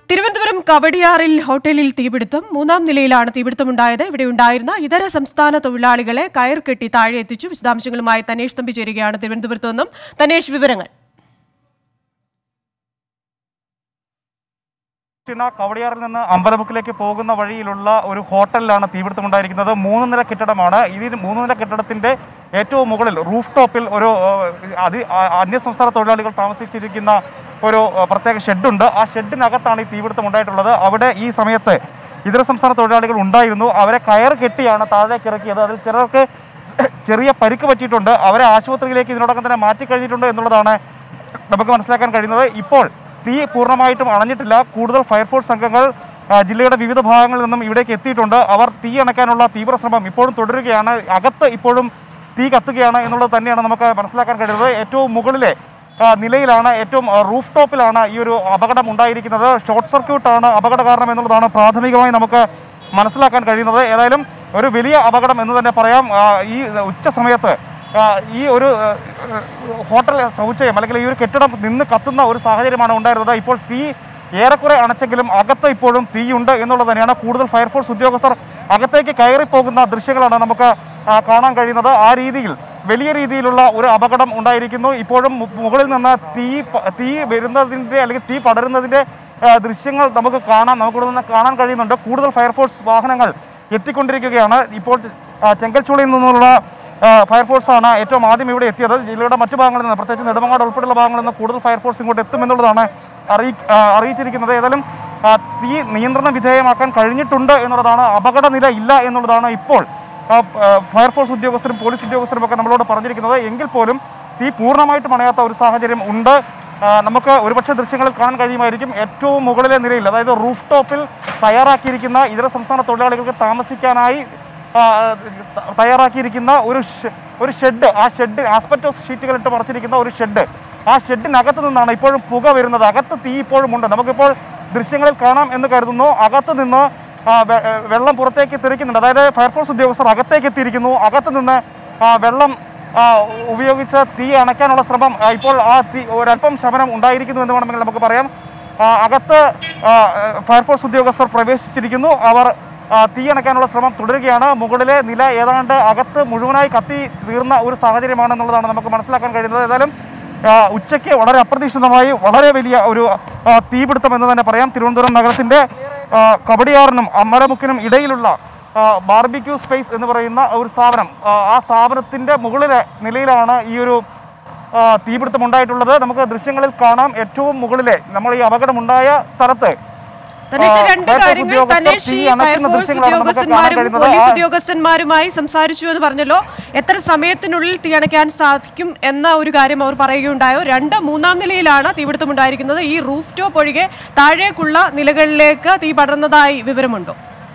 തിരുവനന്തപുരം കവടിയാറിൽ ഹോട്ടലിൽ തീപിടുത്തം മൂന്നാം നിലയിലാണ് തീപിടുത്തമുണ്ടായത് ഇവിടെ ഉണ്ടായിരുന്ന ഇതര സംസ്ഥാന തൊഴിലാളികളെ കയർ കെട്ടി താഴെ എത്തിച്ചു വിശദാംശങ്ങളുമായി തനേഷ് തമ്പി ചേരുകയാണ് തിരുവനന്തപുരത്ത് നിന്നും തനേഷ് വിവരങ്ങൾ ദക്ഷിണ കവടിയാറിൽ നിന്ന് അമ്പലമുക്കിലേക്ക് പോകുന്ന വഴിയിലുള്ള ഒരു ഹോട്ടലിലാണ് തീപിടുത്തമുണ്ടായിരിക്കുന്നത് മൂന്ന് നില കെട്ടിടമാണ് ഇതിന് മൂന്ന് നില കെട്ടിടത്തിന്റെ ഏറ്റവും മുകളിൽ റൂഫ് ടോപ്പിൽ ഒരു ഏഹ്, അതി അ- അന്യസംസ്ഥാന തൊഴിലാളികൾ താമസിച്ചിരിക്കുന്ന ഒരു ഏഹ്, പ്രത്യേക ഷെഡുണ്ട് ആ ഷെഡിനകത്താണ് ഈ തീപിടുത്തം ഉണ്ടായിട്ടുള്ളത് അവിടെ ഈ സമയത്ത് ഇതര സംസ്ഥാന തൊഴിലാളികൾ ഉണ്ടായിരുന്നു അവരെ കയർ കെട്ടിയാണ് താഴേക്ക് ഇറക്കിയത് അതിൽ ചിലർക്ക് ചെറിയ പരിക്ക് പറ്റിയിട്ടുണ്ട് അവരെ ആശുപത്രിയിലേക്ക് ഇതിനോടകം തന്നെ മാറ്റിക്കഴിഞ്ഞിട്ടുണ്ട് എന്നുള്ളതാണ് നമുക്ക് മനസ്സിലാക്കാൻ കഴിയുന്നത് ഇപ്പോൾ തീ പൂർണ്ണമായിട്ടും അണഞ്ഞിട്ടില്ല കൂടുതൽ ഫയർഫോഴ്സ് സംഘങ്ങൾ ആ, ജില്ലയുടെ വിവിധ ഭാഗങ്ങളിൽ നിന്നും ഇവിടേക്ക് എത്തിയിട്ടുണ്ട് അവർ തീ അണയ്ക്കാനുള്ള തീവ്ര ശ്രമം ഇപ്പോഴും തുടരുകയാണ് അകത്ത് ഇപ്പോഴും തീ കത്തുകയാണ് എന്നുള്ളത് തന്നെയാണ് നമുക്ക് മനസ്സിലാക്കാൻ കഴിയുന്നത് ഏറ്റവും മുകളിലെ ആ, നിലയിലാണ് ഏറ്റവും ആ, റൂഫ് ടോപ്പിലാണ് ഈ ഒരു അപകടം ഉണ്ടായിരിക്കുന്നത് ഷോർട്ട് സർക്യൂട്ടാണ് അപകട കാരണം എന്നുള്ളതാണ് പ്രാഥമികമായി നമുക്ക് മനസ്സിലാക്കാൻ കഴിയുന്നത് ഏതായാലും ഒരു വലിയ അപകടം എന്ന് തന്നെ പറയാം ആ, ഈ ഉച്ച സമയത്ത് ആ, ഈ ഒരു ആ, ഹോട്ടൽ സമുച്ചയം അല്ലെങ്കിൽ ഈ ഒരു കെട്ടിടം നിന്ന് കത്തുന്ന ഒരു സാഹചര്യമാണ് ഉണ്ടായിരുന്നത് ഇപ്പോൾ തീ ഏറെക്കുറെ അണച്ചെങ്കിലും അകത്ത് ഇപ്പോഴും തീയുണ്ട് എന്നുള്ളത് തന്നെയാണ് കൂടുതൽ ഫയർഫോഴ്സ് ഉദ്യോഗസ്ഥർ അകത്തേക്ക് കയറി പോകുന്ന ദൃശ്യങ്ങളാണ് നമുക്ക് ആ, കാണാൻ കഴിയുന്നത് ആ രീതിയിൽ വലിയ രീതിയിലുള്ള ഒരു അപകടം ഉണ്ടായിരിക്കുന്നു ഇപ്പോഴും മു- മുകളിൽ നിന്ന് തീ പ- തീ വരുന്നതിൻ്റെ അല്ലെങ്കിൽ തീ പടരുന്നതിൻ്റെ ആ, ദൃശ്യങ്ങൾ നമുക്ക് കാണാൻ നമുക്ക് ഇവിടെ നിന്ന് കാണാൻ കഴിയുന്നുണ്ട് കൂടുതൽ ഫയർഫോഴ്സ് വാഹനങ്ങൾ എത്തിക്കൊണ്ടിരിക്കുകയാണ് ഇപ്പോൾ ആ, ചെങ്കൽച്ചൂളിൽ നിന്നുള്ള ആ, ഫയർഫോഴ്സാണ് ഏറ്റവും ആദ്യം ഇവിടെ എത്തിയത് ജില്ലയുടെ മറ്റു ഭാഗങ്ങളിൽ നിന്ന് പ്രത്യേകിച്ച് നെടുമങ്ങാട് ഉൾപ്പെടെയുള്ള ഭാഗങ്ങളിൽ നിന്ന് കൂടുതൽ ഫയർഫോഴ്സ് ഇങ്ങോട്ട് എത്തുമെന്നുള്ളതാണ് അറിയി ആ, അറിയിച്ചിരിക്കുന്നത് ഏതായാലും ആ, തീ നിയന്ത്രണ വിധേയമാക്കാൻ കഴിഞ്ഞിട്ടുണ്ട് എന്നുള്ളതാണ് അപകട നില ഇല്ല എന്നുള്ളതാണ് ഇപ്പോൾ ആ, ആ, ഫയർഫോഴ്സ് ഉദ്യോഗസ്ഥരും പോലീസ് ഉദ്യോഗസ്ഥരും ഒക്കെ നമ്മളോട് പറഞ്ഞിരിക്കുന്നത് എങ്കിൽ പോലും തീ പൂർണ്ണമായിട്ടും അണയാത്ത ഒരു സാഹചര്യം ഉണ്ട് ആ, നമുക്ക് ഒരുപക്ഷെ ദൃശ്യങ്ങളിൽ കാണാൻ കഴിയുമായിരിക്കും ഏറ്റവും മുകളിലെ നിലയിൽ അതായത് റൂഫ് ടോപ്പിൽ തയ്യാറാക്കിയിരിക്കുന്ന ഇതര സംസ്ഥാന തൊഴിലാളികൾക്ക് താമസിക്കാനായി ആ, ത- തയ്യാറാക്കിയിരിക്കുന്ന ഒരു ഷെ- ഒരു ഷെഡ് ആ ഷെഡ് ആസ്പെറ്റോസ് ഷീറ്റുകൾ ഇട്ട് മറച്ചിരിക്കുന്ന ഒരു ഷെഡ് ആ ഷെഡിനകത്ത് നിന്നാണ് ഇപ്പോഴും പുക വരുന്നത് അകത്ത് തീ ഇപ്പോഴും ഉണ്ട് നമുക്കിപ്പോൾ ദൃശ്യങ്ങളിൽ കാണാം എന്ന് കരുതുന്നു അകത്ത് നിന്ന് ആ, വെ- ഏ, വെള്ളം പുറത്തേക്ക് തെറിക്കുന്നുണ്ട് അതായത് ഫയർഫോഴ്സ് ഉദ്യോഗസ്ഥർ അകത്തേക്ക് എത്തിയിരിക്കുന്നു അകത്ത് നിന്ന് ആ, വെള്ളം ആ, ഉപയോഗിച്ച് തീ അണയ്ക്കാനുള്ള ശ്രമം ആ, ഇപ്പോൾ ആ തീ ഒരല്പം ശമനം ഉണ്ടായിരിക്കുന്നു എന്ന് വേണമെങ്കിൽ നമുക്ക് പറയാം ആ, അകത്ത് ആ, ഫയർഫോഴ്സ് ഉദ്യോഗസ്ഥർ പ്രവേശിച്ചിരിക്കുന്നു അവർ ആ, തീ അണയ്ക്കാനുള്ള ശ്രമം തുടരുകയാണ് മുകളിലെ നില ഏതാണ്ട് അകത്ത് മുഴുവനായി കത്തി തീർന്ന ഒരു സാഹചര്യമാണെന്നുള്ളതാണ് നമുക്ക് മനസ്സിലാക്കാൻ കഴിയുന്നത് ഏതായാലും ആ, ഉച്ചയ്ക്ക് വളരെ അപ്രതീക്ഷിതമായി വളരെ വലിയ ഒരു ആ, തീപിടുത്തം എന്ന് തന്നെ പറയാം തിരുവനന്തപുരം നഗരത്തിന്റെ ആ, കവടിയാറിനും അമരമുക്കിനും ഇടയിലുള്ള ആ, ബാർബിക്യൂ സ്പേസ് എന്ന് പറയുന്ന ഒരു സ്ഥാപനം ആ, ആ സ്ഥാപനത്തിന്റെ മുകളിലെ നിലയിലാണ് ഈ ഒരു ആ, തീപിടുത്തം ഉണ്ടായിട്ടുള്ളത് നമുക്ക് ദൃശ്യങ്ങളിൽ കാണാം ഏറ്റവും മുകളിലെ നമ്മൾ ഈ അപകടമുണ്ടായ സ്ഥലത്ത് തനേഷ് ആ, രണ്ട് ഫയർഫോഴ്സ് കാര്യങ്ങൾ ഉദ്യോഗസ്ഥർ തനേഷ് ഈ തീ അണയ്ക്കുന്ന ഫയർഫോഴ്സ് ദൃശ്യങ്ങളാണ് നമുക്ക് കാണാൻ ഉദ്യോഗസ്ഥന്മാരും കഴിയുന്നത്. പോലീസ് ആ- ഉദ്യോഗസ്ഥന്മാരുമായി സംസാരിച്ചു എന്ന് പറഞ്ഞല്ലോ എത്ര സമയത്തിനുള്ളിൽ തീ അണയ്ക്കാൻ സാധിക്കും എന്ന ഒരു കാര്യം അവർ പറയുകയുണ്ടായോ രണ്ട് മൂന്നാം നിലയിലാണ് തീപിടുത്തമുണ്ടായിരിക്കുന്നത് ഈ റൂഫ് ടോപ്പ് ഒഴികെ താഴേക്കുള്ള നിലകളിലേക്ക് തീ പടർന്നതായി വിവരമുണ്ടോ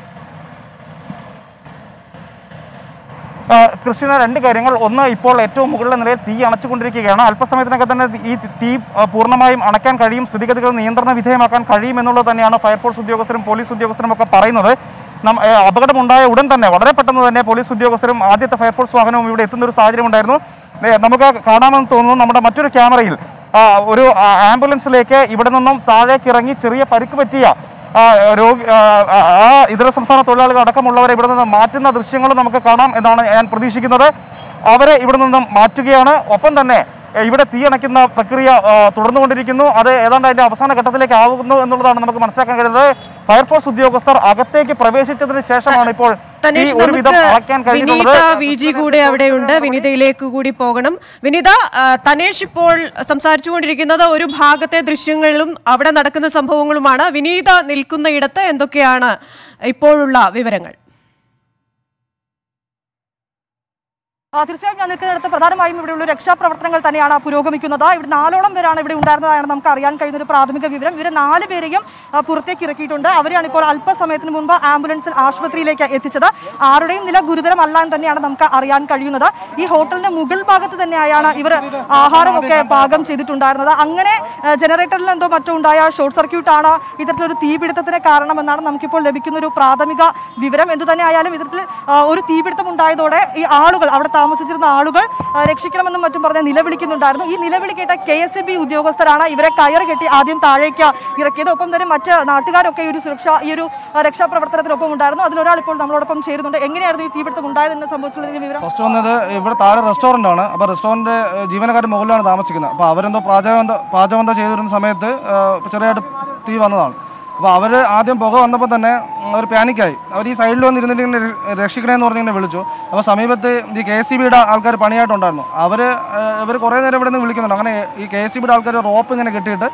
ആ, കൃഷ്ണ രണ്ട് കാര്യങ്ങൾ ഒന്ന് ഇപ്പോൾ ഏറ്റവും മുകളിലെ നിലയിൽ തീ അണച്ചുകൊണ്ടിരിക്കുകയാണ് അല്പസമയത്തിനകം തന്നെ ഈ തീ ആ, പൂർണ്ണമായും അണയ്ക്കാൻ കഴിയും സ്ഥിതിഗതികൾ നിയന്ത്രണ വിധേയമാക്കാൻ കഴിയും എന്നുള്ളത് തന്നെയാണ് ഫയർഫോഴ്സ് ഉദ്യോഗസ്ഥരും പോലീസ് ഉദ്യോഗസ്ഥരും ഒക്കെ പറയുന്നത് നം- ഏ, അപകടമുണ്ടായ ഉടൻ തന്നെ വളരെ പെട്ടെന്ന് തന്നെ പോലീസ് ഉദ്യോഗസ്ഥരും ആദ്യത്തെ ഫയർഫോഴ്സ് വാഹനവും ഇവിടെ എത്തുന്ന ഒരു സാഹചര്യം ഉണ്ടായിരുന്നു ഏ, നമുക്ക് കാണാമെന്ന് തോന്നുന്നു നമ്മുടെ മറ്റൊരു ക്യാമറയിൽ ആ, ഒരു ആ, ആംബുലൻസിലേക്ക് ഇവിടെ നിന്നും താഴേക്ക് ഇറങ്ങി ചെറിയ പരിക്ക് പറ്റിയ ആ, രോഗി ആ, ആ, ആ ഇതര സംസ്ഥാന തൊഴിലാളികൾ അടക്കമുള്ളവരെ ഇവിടെ നിന്ന് മാറ്റുന്ന ദൃശ്യങ്ങളും നമുക്ക് കാണാം എന്നാണ് ഞാൻ പ്രതീക്ഷിക്കുന്നത് അവരെ ഇവിടെ നിന്നും മാറ്റുകയാണ് ഒപ്പം തന്നെ എ, ഇവിടെ തീ അണയ്ക്കുന്ന പ്രക്രിയ ആ, തുടർന്നുകൊണ്ടിരിക്കുന്നു അത് ഏതാണ്ട് അതിന്റെ അവസാന ഘട്ടത്തിലേക്ക് ആവുന്നു എന്നുള്ളതാണ് നമുക്ക് മനസ്സിലാക്കാൻ കഴിയുന്നത് ഫയർഫോഴ്സ് ഉദ്യോഗസ്ഥർ അകത്തേക്ക് പ്രവേശിച്ചതിന് ശേഷമാണ് ഇപ്പോൾ ഈ തനേഷ് ഒരുവിധം നമുക്ക് അണയ്ക്കാൻ കഴിയുന്നത് വിനീത വി ജി കൂടെ അവിടെയുണ്ട് വിനീതയിലേക്ക് കൂടി പോകണം വിനീത ആ, തനേഷ് ഇപ്പോൾ സംസാരിച്ചുകൊണ്ടിരിക്കുന്നത് ഒരു ഭാഗത്തെ ദൃശ്യങ്ങളും അവിടെ നടക്കുന്ന സംഭവങ്ങളുമാണ് വിനീത നിൽക്കുന്ന ഇടത്ത് എന്തൊക്കെയാണ് ഇപ്പോഴുള്ള വിവരങ്ങൾ ആ, തീർച്ചയായും ഞാൻ നിൽക്കുന്നിടത്ത് പ്രധാനമായും ഇവിടെയുള്ള രക്ഷാപ്രവർത്തനങ്ങൾ തന്നെയാണ് പുരോഗമിക്കുന്നത് ഇവിടെ നാലോളം പേരാണ് ഇവിടെ ഉണ്ടായിരുന്നതാണ് നമുക്ക് അറിയാൻ കഴിയുന്ന ഒരു പ്രാഥമിക വിവരം ഇവരെ നാല് പേരെയും ആ, പുറത്തേക്ക് ഇറക്കിയിട്ടുണ്ട് അവരെയാണ് ഇപ്പോൾ അല്പസമയത്തിന് മുമ്പ് ആംബുലൻസിൽ ആശുപത്രിയിലേക്ക് എത്തിച്ചത് ആരുടെയും നില ഗുരുതരമല്ല എന്ന് തന്നെയാണ് നമുക്ക് അറിയാൻ കഴിയുന്നത് ഈ ഹോട്ടലിന്റെ മുകൾ ഭാഗത്ത് തന്നെയാണ് ഇവർ ആഹാരമൊക്കെ പാകം ചെയ്തിട്ടുണ്ടായിരുന്നത് അങ്ങനെ ആ, ജനറേറ്ററിൽ എന്തോ മറ്റോ ഉണ്ടായ ഷോർട്ട് സർക്യൂട്ടാണ് ഇത്തരത്തിലൊരു തീപിടുത്തത്തിന് കാരണമെന്നാണ് നമുക്കിപ്പോൾ ലഭിക്കുന്ന ഒരു പ്രാഥമിക വിവരം എന്തു തന്നെ ആയാലും ഇത്തരത്തിൽ ആ, ഒരു തീപിടുത്തം ഉണ്ടായതോടെ ഈ ആളുകൾ അവിടെ താമസിച്ചിരുന്ന ആളുകൾ ആ, രക്ഷിക്കണമെന്നും മറ്റും പറഞ്ഞ് നിലവിളിക്കുന്നുണ്ടായിരുന്നു ഈ നിലവിളി കേട്ട കെ എസ് ബി ഉദ്യോഗസ്ഥരാണ് ഇവരെ കയറ് കെട്ടി ആദ്യം താഴേക്ക് ഇറക്കിയത് ഒപ്പം തന്നെ മറ്റ് നാട്ടുകാരൊക്കെ ഈ ഒരു സുരക്ഷ ഈ ഒരു ആ, രക്ഷാപ്രവർത്തനത്തിനൊപ്പം ഉണ്ടായിരുന്നു അതിലൊരാൾ ഇപ്പോൾ നമ്മളോടൊപ്പം ചേരുന്നുണ്ട് എങ്ങനെയായിരുന്നു ഈ തീപിടുത്തം ഉണ്ടായതെന്ന് സംഭവിച്ചുള്ളതിന്റെ വിവരം ഫസ്റ്റ് വന്നത് ഇവിടെ താഴെ റെസ്റ്റോറൻ്റ് ആണ് അപ്പോൾ റെസ്റ്റോറൻറ്റ് ജീവനക്കാർ മുകളിലാണ് താമസിക്കുന്നത് അപ്പോൾ അവരെന്തോ പാചകം എന്തോ പാചകം എന്തോ ചെയ്തിരുന്ന സമയത്ത് ആ, ചെറിയതായിട്ട് തീ വന്നതാണ് അപ്പോൾ അവർ ആദ്യം പുക വന്നപ്പോൾ തന്നെ അവർ പാനിക്കായി അവർ ഈ സൈഡിൽ വന്നിരുന്നിട്ട് ഇങ്ങനെ ര- രക്ഷിക്കണേന്ന് പറഞ്ഞ് ഇങ്ങനെ വിളിച്ചു അപ്പോൾ സമീപത്ത് ഈ കെ എസ് സി ബിയുടെ ആൾക്കാർ പണിയായിട്ടുണ്ടായിരുന്നു അവർ ഇവർ കുറേ നേരം ഇവിടെ നിന്ന് വിളിക്കുന്നുണ്ട് അങ്ങനെ ഈ കെ എസ് സി ബിയുടെ ആൾക്കാർ റോപ്പ് ഇങ്ങനെ കെട്ടിയിട്ട്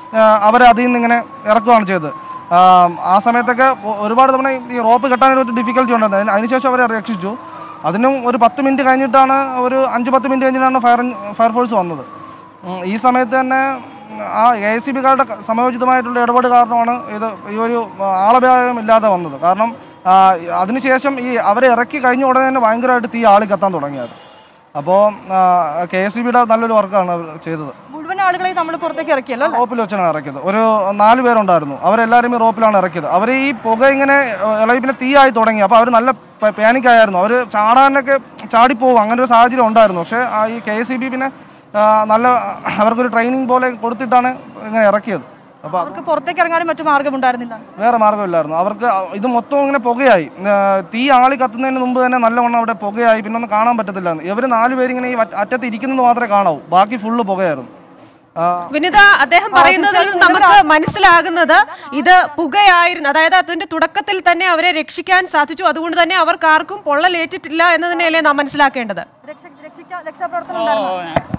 അവർ അതിൽ നിന്ന് ഇങ്ങനെ ഇറക്കുകയാണ് ചെയ്തത് ആ, ആ സമയത്തൊക്കെ ഒ- ഒരുപാട് തവണ ഈ റോപ്പ് കെട്ടാനൊരു ഡിഫിക്കൽറ്റി ഉണ്ടായിരുന്നു അതിന് അതിനുശേഷം അവരെ രക്ഷിച്ചു അതിനും ഒരു പത്ത് മിനിറ്റ് കഴിഞ്ഞിട്ടാണ് ഒരു അഞ്ച് പത്ത് മിനിറ്റ് കഴിഞ്ഞിട്ടാണ് ഫയർ ഫയർഫോഴ്സ് വന്നത് ഉം, ഈ സമയത്ത് തന്നെ ആ എ സി ബിക്കാരുടെ സമയോചിതമായിട്ടുള്ള ഇടപെട് കാരണമാണ് ഇത് ഈ ഒരു ആളപായം ഇല്ലാതെ വന്നത് കാരണം ആ, അതിനുശേഷം ഈ അവരെ ഇറക്കി കഴിഞ്ഞ ഉടനെ തന്നെ ഭയങ്കരമായിട്ട് തീ ആളി കത്താൻ തുടങ്ങിയത് അപ്പോൾ കെ എസ് സി ബിയുടെ നല്ലൊരു വർക്കാണ് അവർ ചെയ്തത് മുഴുവൻ ആളുകളെയും നമ്മൾ പുറത്തേക്ക് ഇറക്കിയല്ലോ അല്ലേ? റോപ്പിൽ വെച്ചാണ് ഇറക്കിയത് ഒരു നാല് പേരുണ്ടായിരുന്നു അവരെല്ലാവരും ഈ റോപ്പിലാണ് ഇറക്കിയത് അവർ ഈ പുക ഇങ്ങനെ ഏഹ്, ഇളകി പിന്നെ തീയായി തുടങ്ങി അപ്പോൾ അവർ നല്ല പാനിക് ആയിരുന്നു അവർ ചാടാനൊക്കെ ചാടിപ്പോവും അങ്ങനെ ഒരു സാഹചര്യം ഉണ്ടായിരുന്നു പക്ഷേ ആ ഈ കെ എസ് പിന്നെ ആ, നല്ല അവർക്കൊരു ട്രെയിനിങ് പോലെ കൊടുത്തിട്ടാണ് ഇങ്ങനെ ഇറക്കിയത് അപ്പോൾ അവർക്ക് പുറത്തേക്ക് ഇറങ്ങാനും മറ്റു മാർഗമുണ്ടായിരുന്നില്ല വേറെ മാർഗ്ഗമില്ലായിരുന്നു അവർക്ക് ഇത് മൊത്തം ഇങ്ങനെ പുകയായി ആ, തീ ആളി കത്തുന്നതിന് മുമ്പ് തന്നെ നല്ലവണ്ണം അവിടെ പുകയായി പിന്നെ ഒന്നും കാണാൻ പറ്റത്തില്ലായിരുന്നു ഇവർ നാല് പേരിങ്ങനെ ഈ അറ്റ- അറ്റത്ത് ഇരിക്കുന്നത് മാത്രമേ കാണാവൂ ബാക്കി ഫുള്ള് പുകയായിരുന്നു ആ, വിനിത അദ്ദേഹം പറയുന്നതിൽ നിന്ന് നമുക്ക് മനസ്സിലാകുന്നത് ഇത് പുകയായിരുന്നു അതായത് അതിന്റെ തുടക്കത്തിൽ തന്നെ അവരെ രക്ഷിക്കാൻ സാധിച്ചു അതുകൊണ്ട് തന്നെ അവർക്ക് ആർക്കും പൊള്ളലേറ്റിട്ടില്ല എന്ന് തന്നെയല്ലേ നാം മനസ്സിലാക്കേണ്ടത് രക്ഷ- രക്ഷിക്കാൻ- രക്ഷാപ്രവർത്തനം ഉണ്ടായിരുന്നു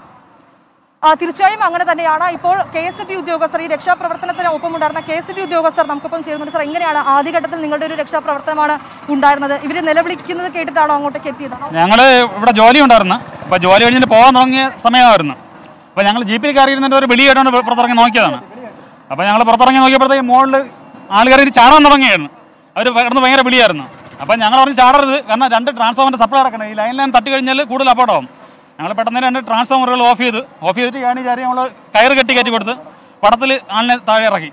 ആ, തീർച്ചയായും അങ്ങനെ തന്നെയാണ് ഇപ്പോൾ കെ എസ് ബി ഉദ്യോഗസ്ഥർ ഈ രക്ഷാപ്രവർത്തനത്തിന് ഒപ്പം ഉണ്ടായിരുന്ന കെ എസ് ബി ഉദ്യോഗസ്ഥർ നമുക്കൊപ്പം ചേരുന്നുണ്ട് സാർ എങ്ങനെയാണ് ആദ്യഘട്ടത്തിൽ നിങ്ങളുടെ ഒരു രക്ഷാപ്രവർത്തനമാണ് ഉണ്ടായിരുന്നത് ഇവർ നിലവിളിക്കുന്നത് കേട്ടിട്ടാണോ അങ്ങോട്ടേക്ക് എത്തിയത് ഞങ്ങൾ ഇവിടെ ജോലി ഉണ്ടായിരുന്നു അപ്പോൾ ജോലി കഴിഞ്ഞിട്ട് പോകാൻ തുടങ്ങിയ സമയമായിരുന്നു അപ്പോൾ ഞങ്ങൾ ജീപ്പിൽ കയറിയിരുന്നിട്ട് ഒരു വിളി കേട്ടോണ്ട് പുറത്തിറങ്ങി നോക്കിയതാണ് അപ്പോൾ ഞങ്ങൾ പുറത്തിറങ്ങി നോക്കിയപ്പോഴത്തേക്ക് മുകളിൽ ആൾ കയറി ചാടാൻ തുടങ്ങിയായിരുന്നു അവർ കിടന്ന് ഭയങ്കര വിളിയായിരുന്നു അപ്പോൾ ഞങ്ങൾ പറഞ്ഞ് ചാടരുത് കാരണം രണ്ട് ട്രാൻസ്ഫോമറിൻ്റെ സപ്ലൈ നടക്കണം ഈ ലൈൻ ലൈൻ തട്ടി കഴിഞ്ഞാൽ കൂടുതൽ അപകടമാവും ഞങ്ങൾ പെട്ടെന്ന് രണ്ട് ട്രാൻസ്ഫോമറുകൾ ഓഫ് ചെയ്ത് ഓഫ് ചെയ്തിട്ട് ചാടി ചാടി നമ്മൾ കയറ് കെട്ടി കയറ്റി കൊടുത്ത് പടത്തിൽ ആളിനെ താഴെ ഇറക്കി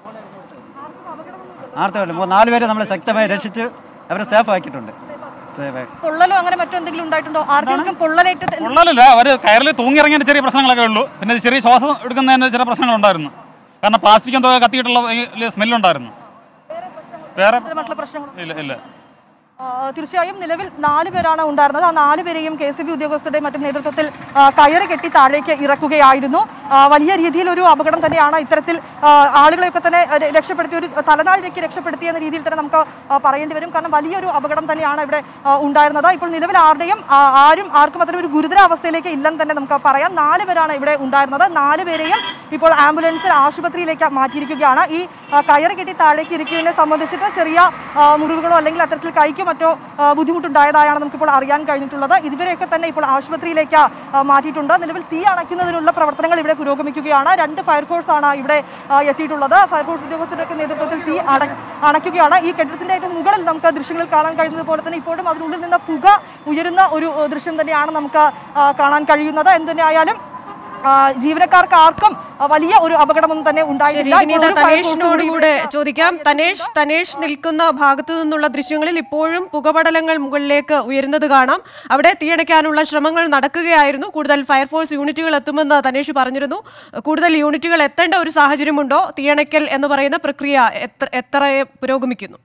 ആർത്തവല്ല നാല് പേരെ നമ്മൾ ശക്തമായി രക്ഷിച്ച് അവരെ സേഫ് ആക്കിയിട്ടുണ്ട് സേഫ് ആക്കി. പൊള്ളലോ അങ്ങനെ മറ്റോ എന്തെങ്കിലും ഉണ്ടായിട്ടുണ്ടോ ആർക്കെങ്കിലും പൊള്ളലേറ്റ് ഉള്ളതല്ല അവർ കയറിൽ തൂങ്ങിയിറങ്ങിയ ചെറിയ പ്രശ്നങ്ങളൊക്കെ ഉള്ളൂ പിന്നെ ചെറിയ ശ്വാസം എടുക്കുന്നതിന് ചില പ്രശ്നങ്ങളുണ്ടായിരുന്നു കാരണം പ്ലാസ്റ്റിക് എന്തോ കത്തിയിട്ടുള്ള സ്മെല്ലുണ്ടായിരുന്നു വേറെ മറ്റുള്ള പ്രശ്നങ്ങൾ ഇല്ല ഇല്ല ആ, തീർച്ചയായും നിലവിൽ നാല് പേരാണ് ഉണ്ടായിരുന്നത് ആ നാല് പേരെയും കെ എസ് ബി ഉദ്യോഗസ്ഥരുടെയും മറ്റും നേതൃത്വത്തിൽ ആ, കയറ് കെട്ടി താഴേക്ക് ഇറക്കുകയായിരുന്നു ആ, വലിയ രീതിയിൽ ഒരു അപകടം തന്നെയാണ് ഇത്തരത്തിൽ ആ, ആളുകളെയൊക്കെ തന്നെ ര- രക്ഷപ്പെടുത്തി ഒരു തലനാടിലേക്ക് രക്ഷപ്പെടുത്തി എന്ന രീതിയിൽ തന്നെ നമുക്ക് ആ, പറയേണ്ടി വരും കാരണം വലിയൊരു അപകടം തന്നെയാണ് ഇവിടെ ആ, ഉണ്ടായിരുന്നത് ഇപ്പോൾ നിലവിൽ ആരുടെയും ആ, ആരും ആർക്കും അത്തരം ഒരു ഗുരുതരാവസ്ഥയിലേക്ക് ഇല്ലെന്ന് തന്നെ നമുക്ക് പറയാം നാല് പേരാണ് ഇവിടെ ഉണ്ടായിരുന്നത് നാല് പേരെയും ഇപ്പോൾ ആംബുലൻസിൽ ആശുപത്രിയിലേക്ക് മാറ്റിയിരിക്കുകയാണ് ഈ ആ, കയറ് കെട്ടി താഴേക്ക് ഇരിക്കുന്നതിനെ സംബന്ധിച്ചിട്ട് ചെറിയ ആ, മുറിവുകളോ അല്ലെങ്കിൽ അത്തരത്തിൽ കൈക്കോ മറ്റോ ആ, ബുദ്ധിമുട്ടുണ്ടായതായാണ് നമുക്കിപ്പോൾ അറിയാൻ കഴിഞ്ഞിട്ടുള്ളത് ഇതുവരെയൊക്കെ തന്നെ ഇപ്പോൾ ആശുപത്രിയിലേക്ക് ആ, മാറ്റിയിട്ടുണ്ട് നിലവിൽ തീ അണയ്ക്കുന്നതിനുള്ള പ്രവർത്തനങ്ങൾ ഇവിടെ പുരോഗമിക്കുകയാണ് രണ്ട് ഫയർഫോഴ്സ് ആണ് ഇവിടെ ആ, എത്തിയിട്ടുള്ളത് ഫയർഫോഴ്സ് ഉദ്യോഗസ്ഥരുടെ നേതൃത്വത്തിൽ തീ അട അണയ്ക്കുകയാണ് ഈ കെട്ടിടത്തിന്റെ ഏറ്റവും മുകളിൽ നമുക്ക് ദൃശ്യങ്ങളിൽ കാണാൻ കഴിയുന്നത് പോലെ തന്നെ ഇപ്പോഴും അതിനുള്ളിൽ നിന്ന് പുക ഉയരുന്ന ഒരു ഏഹ്, ദൃശ്യം തന്നെയാണ് നമുക്ക് ആ, കാണാൻ കഴിയുന്നത് എന്ത് തന്നെയായാലും ആ, ജീവനക്കാർക്ക് ആർക്കും ആ, വലിയ ഒരു അപകടമൊന്നും തന്നെ ശരി ഉണ്ടായിട്ടില്ല ഇപ്പോൾ വിനീത ഒരു ഫയർഫോഴ്സ് തനേഷിനോട് കൂടി കൂടെ ഇവിടെ- ചോദിക്കാം തനേഷ് തനേഷ് നിൽക്കുന്ന ഭാഗത്തു നിന്നുള്ള ദൃശ്യങ്ങളിൽ ഇപ്പോഴും പുകപടലങ്ങൾ മുകളിലേക്ക് ഉയരുന്നത് കാണാം അവിടെ തീയണയ്ക്കാനുള്ള ശ്രമങ്ങൾ നടക്കുകയായിരുന്നു കൂടുതൽ ഫയർഫോഴ്സ് യൂണിറ്റുകൾ എത്തുമെന്ന് തനേഷ് പറഞ്ഞിരുന്നു കൂടുതൽ യൂണിറ്റുകൾ എത്തേണ്ട ഒരു സാഹചര്യമുണ്ടോ തീയണയ്ക്കൽ എന്ന് പറയുന്ന പ്രക്രിയ എത്ര എത്ര പുരോഗമിക്കുന്നു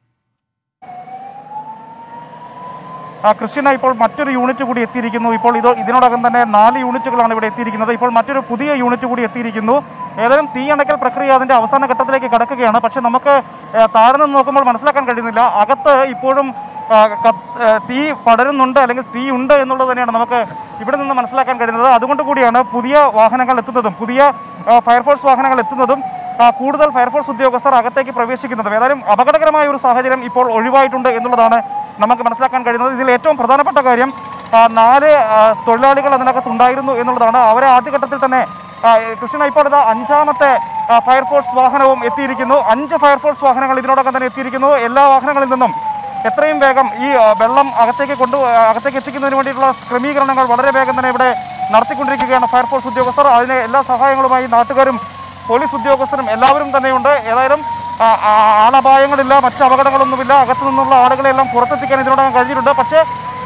ആ, ക്രിസ്റ്റ്യന ഇപ്പോൾ മറ്റൊരു യൂണിറ്റ് കൂടി എത്തിയിരിക്കുന്നു ഇപ്പോൾ ഇത് ഇതിനോടകം തന്നെ നാല് യൂണിറ്റുകളാണ് ഇവിടെ എത്തിയിരിക്കുന്നത് ഇപ്പോൾ മറ്റൊരു പുതിയ യൂണിറ്റ് കൂടി എത്തിയിരിക്കുന്നു ഏതായാലും തീ അണയ്ക്കൽ പ്രക്രിയ അതിന്റെ അവസാന ഘട്ടത്തിലേക്ക് കടക്കുകയാണ് പക്ഷെ നമുക്ക് ഏ, താഴെ നിന്ന് നോക്കുമ്പോൾ മനസ്സിലാക്കാൻ കഴിയുന്നില്ല അകത്ത് ഇപ്പോഴും ആ, കത്ത്- ഏ, തീ പടരുന്നുണ്ട് അല്ലെങ്കിൽ തീ ഉണ്ട് എന്നുള്ളത് തന്നെയാണ് നമുക്ക് ഇവിടെ നിന്ന് മനസ്സിലാക്കാൻ കഴിയുന്നത് അതുകൊണ്ട് കൂടിയാണ് പുതിയ വാഹനങ്ങൾ എത്തുന്നതും പുതിയ ആ, ഫയർഫോഴ്സ് വാഹനങ്ങൾ എത്തുന്നതും ആ, കൂടുതൽ ഫയർഫോഴ്സ് ഉദ്യോഗസ്ഥർ അകത്തേക്ക് പ്രവേശിക്കുന്നതും ഏതായാലും അപകടകരമായ ഒരു സാഹചര്യം ഇപ്പോൾ ഒഴിവായിട്ടുണ്ട് എന്നുള്ളതാണ് നമുക്ക് മനസ്സിലാക്കാൻ കഴിയുന്നത് ഇതിൽ ഏറ്റവും പ്രധാനപ്പെട്ട കാര്യം ആ, നാല് ആ, തൊഴിലാളികൾ അതിനകത്ത് ഉണ്ടായിരുന്നു എന്നുള്ളതാണ് അവരെ ആദ്യഘട്ടത്തിൽ തന്നെ ആ, കൃഷ്ണ ഇപ്പോൾ ഇതാ അഞ്ചാമത്തെ ആ, ഫയർഫോഴ്സ് വാഹനവും എത്തിയിരിക്കുന്നു അഞ്ച് ഫയർഫോഴ്സ് വാഹനങ്ങൾ ഇതിനോടകം തന്നെ എത്തിയിരിക്കുന്നു എല്ലാ വാഹനങ്ങളിൽ നിന്നും എത്രയും വേഗം ഈ ആ, വെള്ളം അകത്തേക്ക് കൊണ്ടു ആ, അകത്തേക്ക് എത്തിക്കുന്നതിന് വേണ്ടിയിട്ടുള്ള ക്രമീകരണങ്ങൾ വളരെ വേഗം തന്നെ ഇവിടെ നടത്തിക്കൊണ്ടിരിക്കുകയാണ് ഫയർഫോഴ്സ് ഉദ്യോഗസ്ഥർ അതിന് എല്ലാ സഹായങ്ങളുമായി നാട്ടുകാരും പോലീസ് ഉദ്യോഗസ്ഥരും എല്ലാവരും തന്നെയുണ്ട് ഏതായാലും ആ, ആ, ആളപായങ്ങളില്ല മറ്റ് അപകടങ്ങളൊന്നുമില്ല അകത്തു നിന്നുള്ള ആളുകളെല്ലാം പുറത്തെത്തിക്കാൻ ഇതിനോടകം കഴിഞ്ഞിട്ടുണ്ട് പക്ഷേ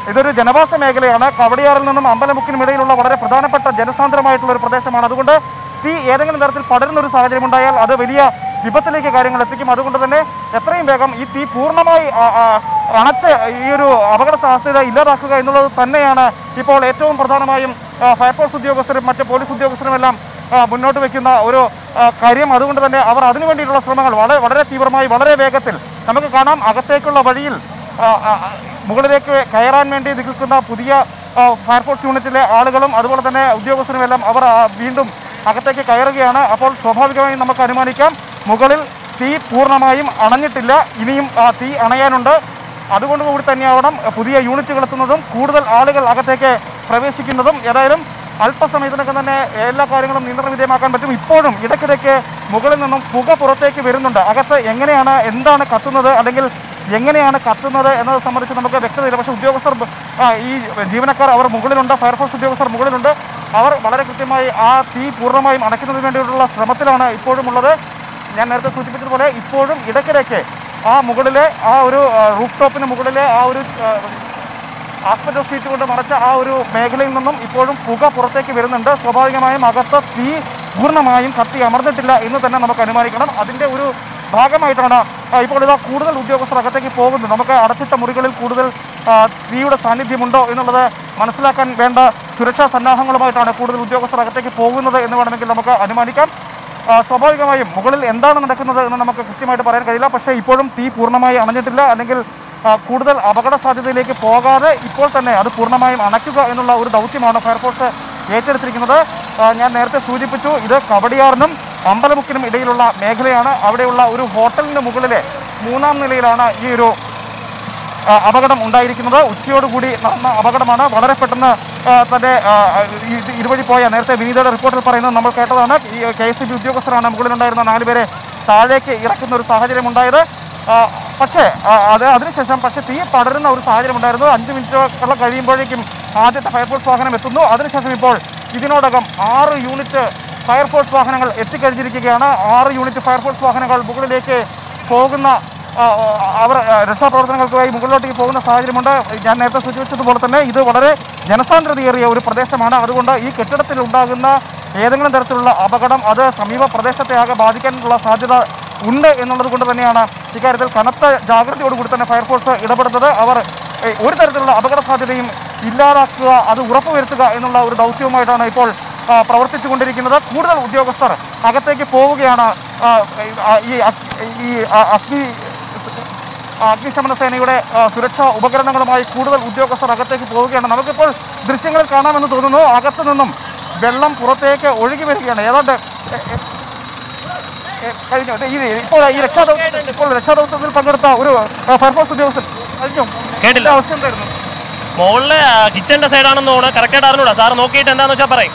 ഇതൊരു ജനവാസ മേഖലയാണ് കവടിയാറിൽ നിന്നും അമ്പലമുക്കിനും ഇടയിലുള്ള വളരെ പ്രധാനപ്പെട്ട ജനസാന്ദ്രമായിട്ടുള്ള ഒരു പ്രദേശമാണ് അതുകൊണ്ട് തീ ഏതെങ്കിലും തരത്തിൽ പടരുന്ന ഒരു സാഹചര്യം ഉണ്ടായാൽ അത് വലിയ വിപത്തിലേക്ക് കാര്യങ്ങൾ എത്തിക്കും അതുകൊണ്ട് തന്നെ എത്രയും വേഗം ഈ തീ പൂർണ്ണമായി ആ, ആ, അണച്ച് ഈ ഒരു അപകട സാധ്യത ഇല്ലാതാക്കുക എന്നുള്ളത് തന്നെയാണ് ഇപ്പോൾ ഏറ്റവും പ്രധാനമായും ആ, ഫയർഫോഴ്സ് ഉദ്യോഗസ്ഥരും മറ്റ് പോലീസ് ഉദ്യോഗസ്ഥരുമെല്ലാം ആ, മുന്നോട്ട് വെക്കുന്ന ഒരു ആ, കാര്യം അതുകൊണ്ട് തന്നെ അവർ അതിനു വേണ്ടിയിട്ടുള്ള ശ്രമങ്ങൾ വളരെ വളരെ തീവ്രമായി വളരെ വേഗത്തിൽ നമുക്ക് കാണാം അകത്തേക്കുള്ള വഴിയിൽ ആ, ആ, ആ, മുകളിലേക്ക് കയറാൻ വേണ്ടി നിൽക്കുന്ന പുതിയ ആ, ഫയർഫോഴ്സ് യൂണിറ്റിലെ ആളുകളും അതുപോലെ തന്നെ ഉദ്യോഗസ്ഥരുമെല്ലാം അവർ ആ, വീണ്ടും അകത്തേക്ക് കയറുകയാണ് അപ്പോൾ സ്വാഭാവികമായും നമുക്ക് അനുമാനിക്കാം മുകളിൽ തീ പൂർണ്ണമായും അണഞ്ഞിട്ടില്ല ഇനിയും ആ, തീ അണയാനുണ്ട് അതുകൊണ്ട് കൂടി തന്നെയാവണം പുതിയ യൂണിറ്റുകൾ എത്തുന്നതും കൂടുതൽ ആളുകൾ അകത്തേക്ക് പ്രവേശിക്കുന്നതും ഏതായാലും അല്പസമയത്തിനകം തന്നെ എല്ലാ കാര്യങ്ങളും നിയന്ത്രണ വിധേയമാക്കാൻ പറ്റും ഇപ്പോഴും ഇടയ്ക്കിടയ്ക്ക് മുകളിൽ നിന്നും പുക പുറത്തേക്ക് വരുന്നുണ്ട് അകത്ത് എങ്ങനെയാണ് എന്താണ് കത്തുന്നത് അല്ലെങ്കിൽ എങ്ങനെയാണ് കത്തുന്നത് എന്നത് സംബന്ധിച്ച് നമുക്ക് വ്യക്തതയില്ല പക്ഷേ ഉദ്യോഗസ്ഥർ ആ, ഈ ജീവനക്കാർ അവർ മുകളിലുണ്ട് ഫയർഫോഴ്സ് ഉദ്യോഗസ്ഥർ മുകളിലുണ്ട് അവർ വളരെ കൃത്യമായി ആ തീ പൂർണ്ണമായും അണയ്ക്കുന്നതിന് വേണ്ടിയിട്ടുള്ള ശ്രമത്തിലാണ് ഇപ്പോഴും ഉള്ളത് ഞാൻ നേരത്തെ സൂചിപ്പിച്ചതുപോലെ ഇപ്പോഴും ഇടയ്ക്കിടയ്ക്ക് ആ മുകളിലെ ആ ഒരു റൂഫ് ടോപ്പിന് മുകളിലെ ആ ഒരു ആ, ആസ്പെറ്റോ ഷീറ്റ് കൊണ്ട് മറച്ച ആ ഒരു മേഖലയിൽ നിന്നും ഇപ്പോഴും പുക പുറത്തേക്ക് വരുന്നുണ്ട് സ്വാഭാവികമായും അകത്ത് തീ പൂർണ്ണമായും കത്തി അമർന്നിട്ടില്ല എന്ന് തന്നെ നമുക്ക് അനുമാനിക്കണം അതിൻ്റെ ഒരു ഭാഗമായിട്ടാണ് ആ, ഇപ്പോൾ ഇതാ കൂടുതൽ ഉദ്യോഗസ്ഥർ അകത്തേക്ക് പോകുന്നത് നമുക്ക് അടച്ചിട്ട മുറികളിൽ കൂടുതൽ ആ, തീയുടെ സാന്നിധ്യമുണ്ടോ എന്നുള്ളത് മനസ്സിലാക്കാൻ വേണ്ട സുരക്ഷാ സന്നാഹങ്ങളുമായിട്ടാണ് കൂടുതൽ ഉദ്യോഗസ്ഥർ അകത്തേക്ക് പോകുന്നത് എന്ന് വേണമെങ്കിൽ നമുക്ക് അനുമാനിക്കാം ആ, സ്വാഭാവികമായും മുകളിൽ എന്താണ് നടക്കുന്നത് എന്ന് നമുക്ക് കൃത്യമായിട്ട് പറയാൻ കഴിയില്ല പക്ഷേ ഇപ്പോഴും തീ പൂർണ്ണമായി അണഞ്ഞിട്ടില്ല അല്ലെങ്കിൽ ആ, കൂടുതൽ അപകട സാധ്യതയിലേക്ക് പോകാതെ ഇപ്പോൾ തന്നെ അത് പൂർണ്ണമായും അണയ്ക്കുക എന്നുള്ള ഒരു ദൗത്യമാണ് ഫയർഫോഴ്സ് ഏറ്റെടുത്തിരിക്കുന്നത് ആ, ഞാൻ നേരത്തെ സൂചിപ്പിച്ചു ഇത് കവടിയാറിനും അമ്പലമുക്കിനും ഇടയിലുള്ള മേഖലയാണ് അവിടെയുള്ള ഒരു ഹോട്ടലിന് മുകളിലെ മൂന്നാം നിലയിലാണ് ഈ ഒരു ആ, അപകടം ഉണ്ടായിരിക്കുന്നത് ഉച്ചയോടുകൂടി നടന്ന അപകടമാണ് വളരെ പെട്ടെന്ന് ആ, തന്നെ ആ, ഇത് ഇതുവഴി പോയ നേരത്തെ വിനീതയുടെ റിപ്പോർട്ടിൽ പറയുന്നത് നമ്മൾ കേട്ടതാണ് ഈ കെ എസ് ബി ഉദ്യോഗസ്ഥരാണ് മുകളിലുണ്ടായിരുന്ന നാലുപേരെ താഴേക്ക് ഇറക്കുന്ന ഒരു സാഹചര്യം ഉണ്ടായത് ആ, പക്ഷേ ആ, അത് അതിനുശേഷം പക്ഷേ തീ പടരുന്ന ഒരു സാഹചര്യം ഉണ്ടായിരുന്നു അഞ്ച് മിനിറ്റ് കഴിയുമ്പോഴേക്കും ആദ്യത്തെ ഫയർഫോഴ്സ് വാഹനം എത്തുന്നു അതിനുശേഷം ഇപ്പോൾ ഇതിനോടകം ആറ് യൂണിറ്റ് ഫയർഫോഴ്സ് വാഹനങ്ങൾ എത്തിക്കഴിഞ്ഞിരിക്കുകയാണ് ആറ് യൂണിറ്റ് ഫയർഫോഴ്സ് വാഹനങ്ങൾ മുകളിലേക്ക് പോകുന്ന ആ, ആ, അവർ ആ, രക്ഷാപ്രവർത്തനങ്ങൾക്കായി മുകളിലോട്ടേക്ക് പോകുന്ന സാഹചര്യമുണ്ട് ഞാൻ നേരത്തെ സൂചിപ്പിച്ചതുപോലെ തന്നെ ഇത് വളരെ ജനസാന്ദ്രതയേറിയ ഒരു പ്രദേശമാണ് അതുകൊണ്ട് ഈ കെട്ടിടത്തിൽ ഉണ്ടാകുന്ന ഏതെങ്കിലും തരത്തിലുള്ള അപകടം അത് സമീപ പ്രദേശത്തെ ആകെ ബാധിക്കാനുള്ള സാധ്യത ഉണ്ട് എന്നുള്ളത് കൊണ്ട് തന്നെയാണ് ഇക്കാര്യത്തിൽ കനത്ത ജാഗ്രതയോടുകൂടി തന്നെ ഫയർഫോഴ്സ് ഇടപെടുന്നത് അവർ ഏ, ഒരു തരത്തിലുള്ള അപകട സാധ്യതയും ഇല്ലാതാക്കുക അത് ഉറപ്പുവരുത്തുക എന്നുള്ള ഒരു ദൗത്യവുമായിട്ടാണ് ഇപ്പോൾ ആ, പ്രവർത്തിച്ചുകൊണ്ടിരിക്കുന്നത് കൂടുതൽ ഉദ്യോഗസ്ഥർ അകത്തേക്ക് പോവുകയാണ് ആ, ആ, ഈ അഗ്- ഈ ആ, അഗ്നി അഗ്നിശമന സേനയുടെ ആ, സുരക്ഷാ ഉപകരണങ്ങളുമായി കൂടുതൽ ഉദ്യോഗസ്ഥർ അകത്തേക്ക് പോവുകയാണ് നമുക്കിപ്പോൾ ദൃശ്യങ്ങളിൽ കാണാമെന്ന് തോന്നുന്നു അകത്തു നിന്നും വെള്ളം പുറത്തേക്ക് ഒഴുകി വരികയാണ് ഏതാണ്ട് എ, എ, എ, കഴിഞ്ഞു ഇത് ഈ ഇപ്പോൾ ഈ രക്ഷാദൗത്യത്തിൽ ഇപ്പോൾ രക്ഷാദൗത്യത്തിൽ പങ്കെടുത്ത ഒരു ആ, ഫയർഫോഴ്സ് ഉദ്യോഗസ്ഥൻ കഴിഞ്ഞു കേട്ടില്ല. അവസ്ഥ എന്തായിരുന്നു മുകളിലെ കിച്ചന്റെ സൈഡാണെന്ന് തോന്നുന്നു കറക്റ്റായിട്ട് അറിഞ്ഞൂടാ സാർ നോക്കിയിട്ട് എന്താന്ന് വെച്ചാൽ പറയും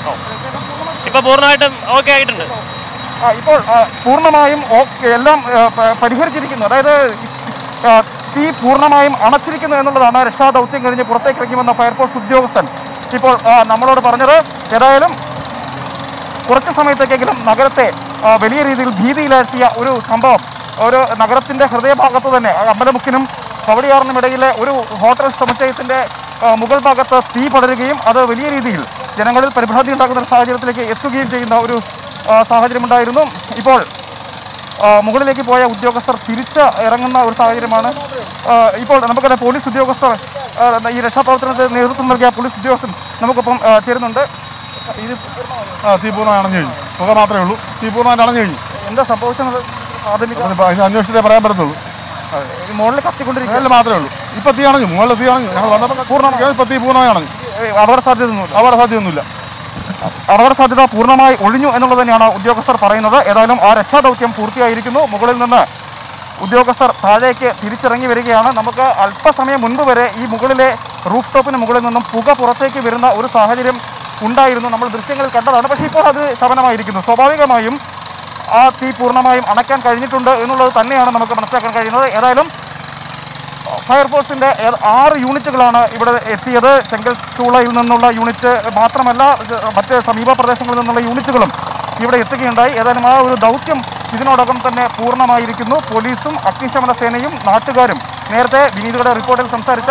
ഇപ്പൊ പൂർണ്ണമായിട്ടും ഓക്കെ ആയിട്ടുണ്ട് ആ, ഇപ്പോൾ ആ, പൂർണ്ണമായും ഓക്കെ എല്ലാം ആ, പ- പരിഹരിച്ചിരിക്കുന്നു അതായത് ആ, തീ പൂർണ്ണമായും അണച്ചിരിക്കുന്നു എന്നുള്ളതാണ് രക്ഷാദൗത്യം കഴിഞ്ഞ് പുറത്തേക്ക് ഇറങ്ങിവന്ന ഫയർഫോഴ്സ് ഉദ്യോഗസ്ഥൻ ഇപ്പോൾ ആ, നമ്മളോട് പറഞ്ഞത് ഏതായാലും കുറച്ച് സമയത്തേക്കെങ്കിലും നഗരത്തെ ആ, വലിയ രീതിയിൽ ഭീതിയിലാഴ്ത്തിയ ഒരു സംഭവം ഒരു നഗരത്തിന്റെ ഹൃദയഭാഗത്ത് തന്നെ ആ, അമ്പലമുക്കിനും കവടിയാറിനും ഇടയിലെ ഒരു ഹോട്ടൽ സമുച്ചയത്തിന്റെ ആ, മുകൾ ഭാഗത്ത് തീ പടരുകയും അത് വലിയ രീതിയിൽ ജനങ്ങളിൽ പരിഭ്രാന്തി ഉണ്ടാക്കുന്ന ഒരു സാഹചര്യത്തിലേക്ക് എത്തുകയും ചെയ്യുന്ന ഒരു ആ, സാഹചര്യമുണ്ടായിരുന്നു ഇപ്പോൾ ആ, മുകളിലേക്ക് പോയ ഉദ്യോഗസ്ഥർ തിരിച്ച് ഇറങ്ങുന്ന ഒരു സാഹചര്യമാണ് ആ, ഇപ്പോൾ നമുക്കറിയാം പോലീസ് ഉദ്യോഗസ്ഥർ ആ, ഈ രക്ഷാപ്രവർത്തനത്തിന് നേതൃത്വം നൽകിയ പോലീസ് ഉദ്യോഗസ്ഥൻ നമുക്കൊപ്പം ആ, ചേരുന്നുണ്ട് ഇത് ആ തീ പൂർണ്ണമായി അണഞ്ഞു കഴിഞ്ഞു പുക മാത്രമേ ഉള്ളൂ തീ പൂർണ്ണമായിട്ട് അണഞ്ഞു കഴിഞ്ഞു എന്താ സംഭവിച്ചത് പ്രാഥമിക അതിപ്പോൾ അതിന് അന്വേഷിച്ചിട്ടേ പറയാൻ പറ്റത്തുള്ളൂ ഈ മുകളിൽ കത്തിക്കൊണ്ടിരിക്കുക മേളിൽ മാത്രമേ ഉള്ളൂ ഇപ്പം തീ അണഞ്ഞു മുകളിൽ തീ അണഞ്ഞു ഞങ്ങൾ വന്നപ്പോൾ പൂർണ്ണമായി ഇപ്പം തീ പൂർണ്ണമായി അണഞ്ഞു അപകട സാധ്യതയൊന്നുമില്ല അപകട സാധ്യതയൊന്നുമില്ല അപകട സാധ്യത പൂർണ്ണമായി ഒഴിഞ്ഞു എന്നുള്ളത് തന്നെയാണ് ഉദ്യോഗസ്ഥർ പറയുന്നത് ഏതായാലും ആ രക്ഷാദൗത്യം പൂർത്തിയായിരിക്കുന്നു മുകളിൽ നിന്ന് ഉദ്യോഗസ്ഥർ താഴേക്ക് തിരിച്ചിറങ്ങി വരികയാണ് നമുക്ക് അല്പസമയം മുൻപ് വരെ ഈ മുകളിലെ റൂഫ് ടോപ്പിന് മുകളിൽ നിന്നും പുക പുറത്തേക്ക് വരുന്ന ഒരു സാഹചര്യം ഉണ്ടായിരുന്നു നമ്മൾ ദൃശ്യങ്ങളിൽ കണ്ടതാണ് പക്ഷേ ഇപ്പോൾ അത് ശമനമായിരിക്കുന്നു സ്വാഭാവികമായും ആ തീ പൂർണ്ണമായും അണയ്ക്കാൻ കഴിഞ്ഞിട്ടുണ്ട് എന്നുള്ളത് തന്നെയാണ് നമുക്ക് മനസ്സിലാക്കാൻ കഴിയുന്നത് ഏതായാലും ഫയർഫോഴ്സിന്റെ ഏ- ആറ് യൂണിറ്റുകളാണ് ഇവിടെ എത്തിയത് ചെങ്കൽച്ചൂളയിൽ നിന്നുള്ള യൂണിറ്റ് മാത്രമല്ല ഇത് മറ്റ് സമീപ പ്രദേശങ്ങളിൽ നിന്നുള്ള യൂണിറ്റുകളും ഇവിടെ എത്തുകയുണ്ടായി ഏതായാലും ആ ഒരു ദൗത്യം ഇതിനോടകം തന്നെ പൂർണ്ണമായിരിക്കുന്നു പോലീസും അഗ്നിശമന സേനയും നാട്ടുകാരും നേരത്തെ വിനീതയുടെ റിപ്പോർട്ടിൽ സംസാരിച്ച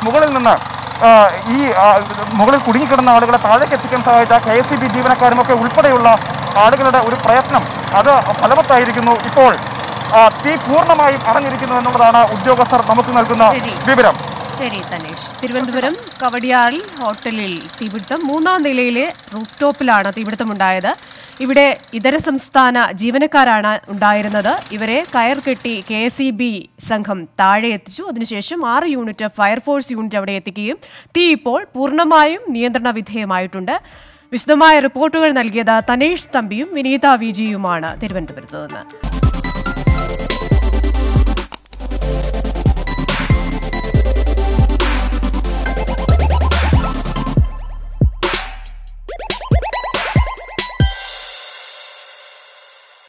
മുകളിൽ നിന്ന് ആ, ഈ ആ, മുകളിൽ കുടുങ്ങിക്കിടന്ന ആളുകളെ താഴേക്ക് എത്തിക്കാൻ സഹായിച്ച കെ എസ് സി ബി ജീവനക്കാരുമൊക്കെ ഉൾപ്പെടെയുള്ള ആളുകളുടെ ഒരു പ്രയത്നം അത് ഫലവത്തായിരിക്കുന്നു ഇപ്പോൾ ആ, തീ പൂർണ്ണമായും അടഞ്ഞിരിക്കുന്നു എന്നുള്ളതാണ് ഉദ്യോഗസ്ഥർ നമുക്ക് നൽകുന്ന ശരി. വിവരം ശരി തനേഷ് തിരുവനന്തപുരം കവടിയാറിൽ ഹോട്ടലിൽ തീപിടുത്തം മൂന്നാം നിലയിലെ റൂഫ് ടോപ്പിലാണ് തീപിടുത്തമുണ്ടായത് ഇവിടെ ഇതര സംസ്ഥാന ജീവനക്കാരാണ് ഉണ്ടായിരുന്നത് ഇവരെ കയർ കെട്ടി കെ എസ് ഇ ബി സംഘം താഴെ എത്തിച്ചു അതിനുശേഷം ആറ് യൂണിറ്റ് ഫയർഫോഴ്സ് യൂണിറ്റ് അവിടെ എത്തിക്കുകയും തീ ഇപ്പോൾ പൂർണ്ണമായും നിയന്ത്രണ വിധേയമായിട്ടുണ്ട് വിശദമായ റിപ്പോർട്ടുകൾ നൽകിയത് തനേഷ് തമ്പിയും വിനീത വിജിയുമാണ് തിരുവനന്തപുരത്ത് നിന്ന്